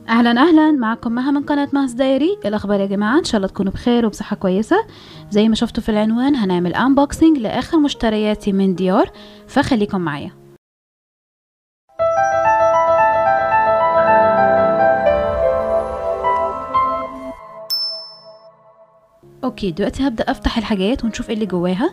اهلا اهلا معكم مها من قناه ماس دايري إيه الاخبار يا جماعه ان شاء الله تكونوا بخير وبصحه كويسه زي ما شفتوا في العنوان هنعمل انبوكسنج لاخر مشترياتي من ديور فخليكم معايا اوكي دلوقتي هبدا افتح الحاجات ونشوف ايه اللي جواها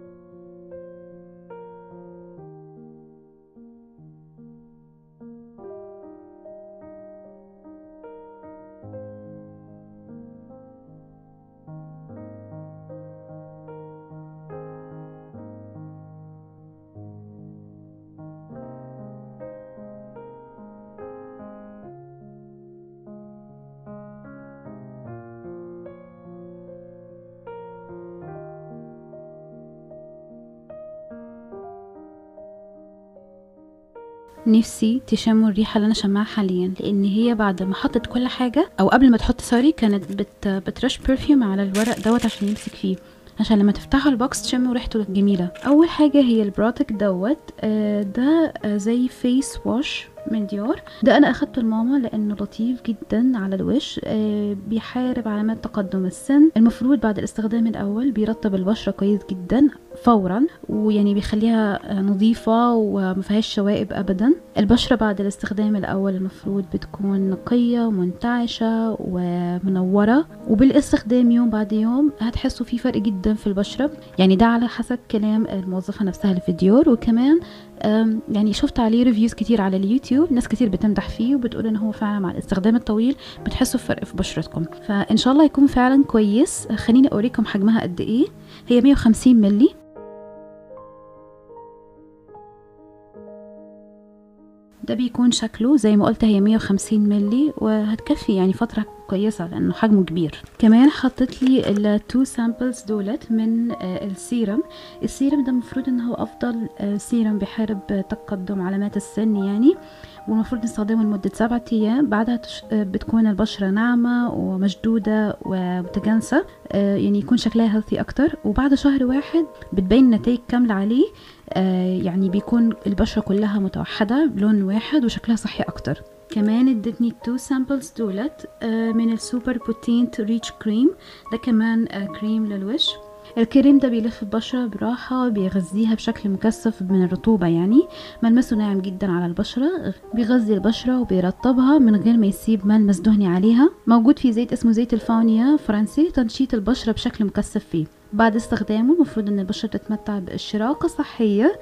نفسي تشموا الريحه اللي انا شماها حاليا لان هي بعد ما حطت كل حاجه او قبل ما تحط سوري كانت بت بترش برفيوم على الورق دوت عشان يمسك فيه عشان لما تفتحوا البوكس تشموا ريحته جميله اول حاجه هي البرودكت دوت آه ده آه زي فيس واش من ديور ده انا اخدته لماما لانه لطيف جدا على الوش آه بيحارب علامات تقدم السن المفروض بعد الاستخدام الاول بيرطب البشره كويس جدا فورا ويعني بيخليها نظيفة ومفيهاش شوائب أبدا البشرة بعد الاستخدام الأول المفروض بتكون نقية ومنتعشة ومنورة وبالاستخدام يوم بعد يوم هتحسوا في فرق جدا في البشرة يعني ده على حسب كلام الموظفة نفسها اللي في ديور وكمان يعني شفت عليه ريفيوز كتير على اليوتيوب ناس كتير بتمدح فيه وبتقول ان هو فعلا مع الاستخدام الطويل بتحسوا بفرق في بشرتكم فان شاء الله يكون فعلا كويس خليني اوريكم حجمها قد ايه هي 150 ملي ده بيكون شكله زي ما قلت هي 150 ملي وهتكفي يعني فترة كويسة لأنه حجمه كبير كمان حطيت لي التو سامبلز دولت من السيرم السيرم ده المفروض ان هو افضل سيرم بيحارب تقدم علامات السن يعني والمفروض نستخدمه لمدة سبعة أيام بعدها بتكون البشرة ناعمة ومشدودة ومتجانسة يعني يكون شكلها هيلثي أكتر وبعد شهر واحد بتبين نتائج كاملة عليه يعني بيكون البشرة كلها متوحدة بلون واحد وشكلها صحي أكتر كمان ادتني التو سامبلز دولت من السوبر بوتينت ريتش كريم ده كمان كريم للوش الكريم ده بيلف البشرة براحة بيغذيها بشكل مكثف من الرطوبة يعني ملمسه ناعم جدا على البشرة بيغذي البشرة وبيرطبها من غير ما يسيب ملمس دهني عليها موجود في زيت اسمه زيت الفاونيا فرنسي تنشيط البشرة بشكل مكثف فيه بعد استخدامه المفروض ان البشره تتمتع باشراقه صحيه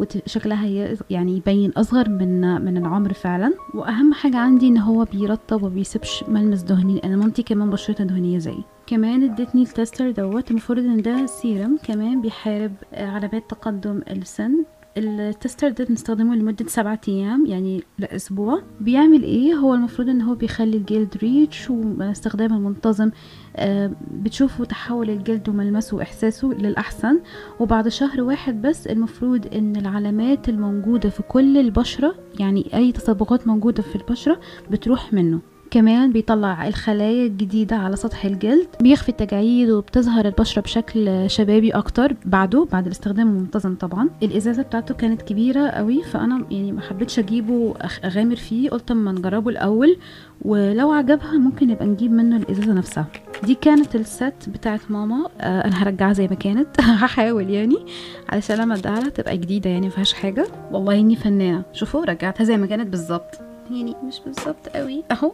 وشكلها يعني يبين اصغر من من العمر فعلا واهم حاجه عندي ان هو بيرطب وبيسيبش ملمس دهني لان مامتي كمان بشرتها دهنيه زي كمان ادتني التستر دوت المفروض ان ده سيرم كمان بيحارب علامات تقدم السن التستر ده بنستخدمه لمدة سبعة أيام يعني لأسبوع بيعمل إيه هو المفروض إن هو بيخلي الجلد ريتش واستخدامه المنتظم آه بتشوفوا تحول الجلد وملمسه وإحساسه للأحسن وبعد شهر واحد بس المفروض إن العلامات الموجودة في كل البشرة يعني أي تصبغات موجودة في البشرة بتروح منه كمان بيطلع الخلايا الجديدة على سطح الجلد بيخفي التجاعيد وبتظهر البشرة بشكل شبابي أكتر بعده بعد الاستخدام المنتظم طبعا الإزازة بتاعته كانت كبيرة قوي فأنا يعني ما حبيتش أجيبه أغامر فيه قلت أما نجربه الأول ولو عجبها ممكن نبقى نجيب منه الإزازة نفسها دي كانت الست بتاعت ماما آه أنا هرجعها زي ما كانت هحاول يعني علشان لما اديها تبقى جديدة يعني مفيهاش حاجة والله إني فنانة شوفوا رجعتها زي ما كانت بالظبط يعني مش بالظبط قوي اهو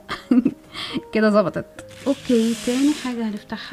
كده ظبطت اوكي تاني حاجه هنفتحها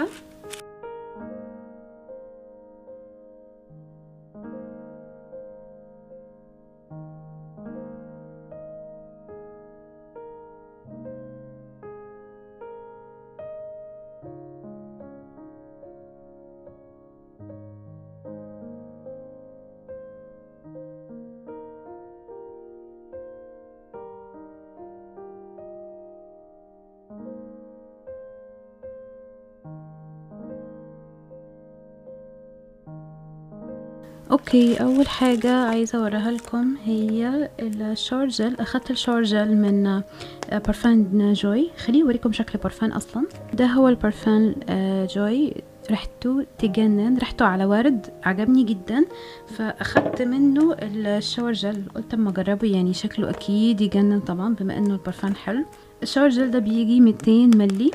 اوكي اول حاجة عايزة اوريها لكم هي الشاور جل اخدت الشاور جل من بارفان جوي خليني اوريكم شكل البارفان اصلا ده هو البارفان جوي ريحته تجنن ريحته على ورد عجبني جدا فاخدت منه الشاور جل قلت اما اجربه يعني شكله اكيد يجنن طبعا بما انه البرفان حلو الشاور جل ده بيجي 200 ملي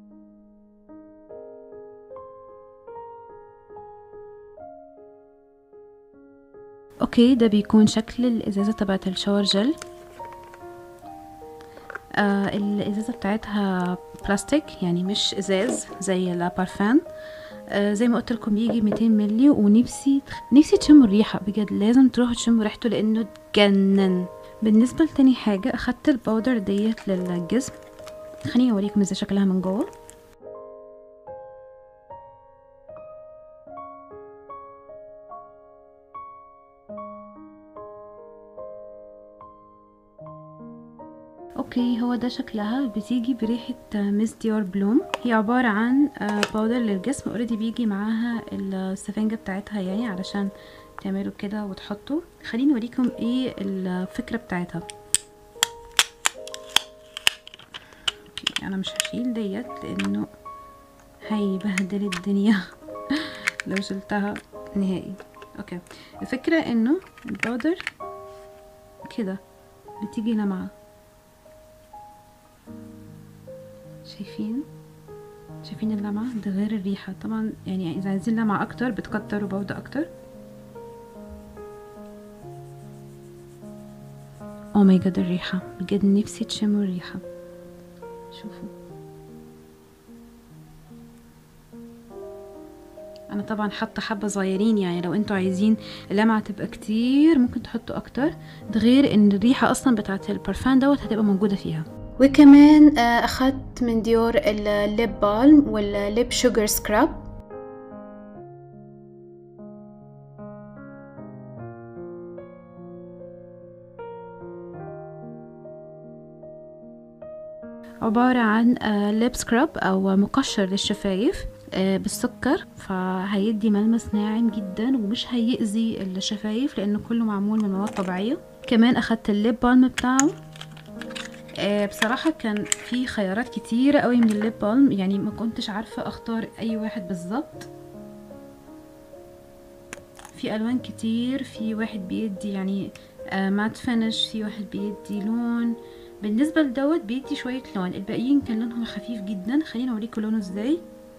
اوكي ده بيكون شكل الازازه تبعت الشاور جل آه الازازه بتاعتها بلاستيك يعني مش ازاز زي البارفان آه زي ما قلت لكم بيجي 200 ملي ونفسي نفسي تشموا الريحه بجد لازم تروحوا تشموا ريحته لانه تجنن بالنسبه لتاني حاجه اخدت الباودر ديت للجسم خليني اوريكم ازاي شكلها من جوه اوكي هو ده شكلها بتيجي بريحة ميس ديور بلوم هي عبارة عن باودر للجسم اوريدي بيجي معاها السفنجة بتاعتها يعني علشان تعملوا كده وتحطوا خليني اوريكم ايه الفكرة بتاعتها انا مش هشيل ديت لانه هيبهدل الدنيا لو شلتها نهائي اوكي الفكرة انه الباودر كده بتيجي لمعة شايفين شايفين اللمعة ده غير الريحة طبعا يعني اذا عايزين لمعة اكتر بتكتروا بودة اكتر او ماي جاد الريحة بجد نفسي تشموا الريحة شوفوا انا طبعا حاطه حبه صغيرين يعني لو انتوا عايزين اللمعه تبقى كتير ممكن تحطوا اكتر ده غير ان الريحه اصلا بتاعت البرفان دوت هتبقى موجوده فيها وكمان اخدت من ديور الليب بالم والليب شوجر سكراب عبارة عن ليب سكراب أو مقشر للشفايف بالسكر فهيدي ملمس ناعم جدا ومش هيأذي الشفايف لأنه كله معمول من مواد طبيعية كمان أخدت الليب بالم بتاعه بصراحة كان في خيارات كتيرة قوي من الليب بالم يعني ما كنتش عارفة اختار اي واحد بالظبط في الوان كتير في واحد بيدي يعني مات فينش في واحد بيدي لون بالنسبة لدوت بيدي شوية لون الباقيين كان لونهم خفيف جدا خلينا اوريكم لونه ازاي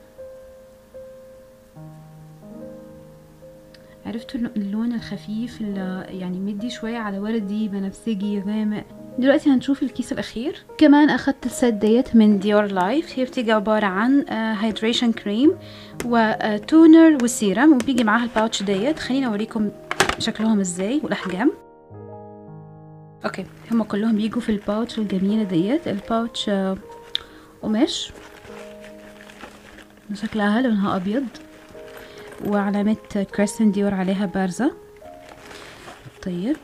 عرفتوا اللون الخفيف اللي يعني مدي شوية على وردي بنفسجي غامق دلوقتي هنشوف الكيس الاخير كمان اخدت السيت ديت من ديور لايف هي بتيجي عبارة عن هيدريشن كريم وتونر وسيرم وبيجي معاها الباوتش ديت خليني اوريكم شكلهم ازاي والاحجام اوكي هما كلهم بيجوا في الباوتش الجميلة ديت الباوتش قماش شكلها لونها ابيض وعلامة كريستن ديور عليها بارزة طيب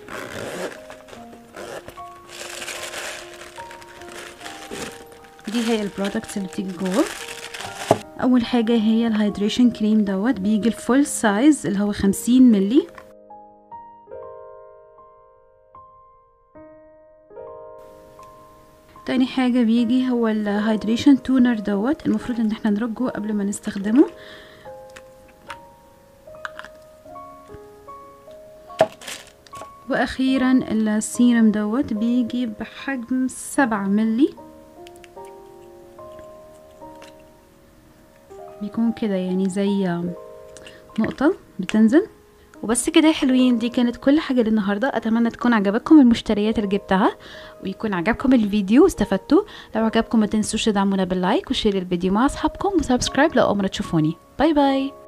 دي هي البرودكتس اللي بتيجي جوه اول حاجه هي الهيدريشن كريم دوت بيجي الفول سايز اللي هو خمسين ملي تاني حاجة بيجي هو الهيدريشن تونر دوت المفروض ان احنا نرجه قبل ما نستخدمه واخيرا السيرم دوت بيجي بحجم سبعة ملي بيكون كده يعني زي نقطة بتنزل وبس كده يا حلوين دي كانت كل حاجة للنهاردة أتمنى تكون عجبتكم المشتريات اللي جبتها ويكون عجبكم الفيديو واستفدتوا لو عجبكم ما تنسوش تدعمونا باللايك وشير الفيديو مع أصحابكم وسبسكرايب لو أول مرة تشوفوني باي باي